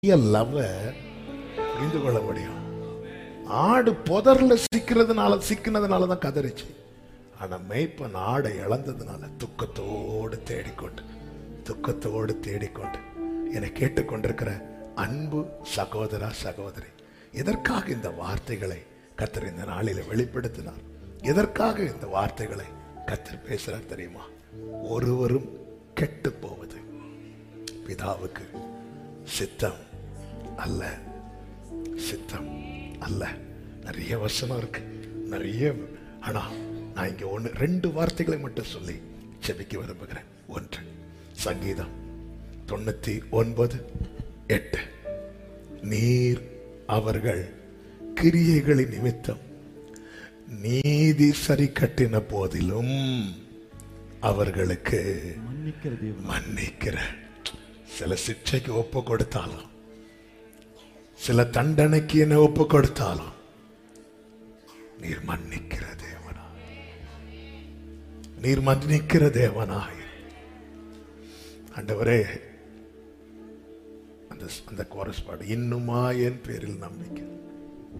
லவ்வை புரிந்து கொள்ள முடியும் ஆடு புதர்ல சிக்கிறதுனால சிக்கினதுனால தான் கதறிச்சு ஆனா மேய்ப்பன் ஆடை இழந்ததுனால துக்கத்தோடு தேடிக்கொண்டு துக்கத்தோடு தேடிக்கொண்டு என்னை கேட்டுக்கொண்டிருக்கிற அன்பு சகோதரா சகோதரி எதற்காக இந்த வார்த்தைகளை கத்தர் இந்த நாளில வெளிப்படுத்தினார் எதற்காக இந்த வார்த்தைகளை கத்தர் பேசுறார் தெரியுமா ஒருவரும் கெட்டு போவது பிதாவுக்கு சித்தம் அல்ல சித்தம் அல்ல நிறைய வசனம் இருக்கு நிறைய ஆனா நான் இங்க ஒண்ணு ரெண்டு வார்த்தைகளை மட்டும் சொல்லி செபிக்க விரும்புகிறேன் ஒன்று சங்கீதம் தொண்ணூத்தி ஒன்பது எட்டு நீர் அவர்கள் கிரியைகளின் நிமித்தம் நீதி சரி கட்டின போதிலும் அவர்களுக்கு மன்னிக்கிற தேவன் மன்னிக்கிற சில சிக்ஷைக்கு ஒப்பு கொடுத்தாலும் சில தண்டனைக்கு என்ன ஒப்பு கொடுத்தாலும் நீர் மன்னிக்கிற தேவனா நீர் மன்னிக்கிற தேவனாய் ஆண்டவரே அந்த அந்த கோரஸ் பாடு இன்னுமா என் பேரில் நம்பிக்கை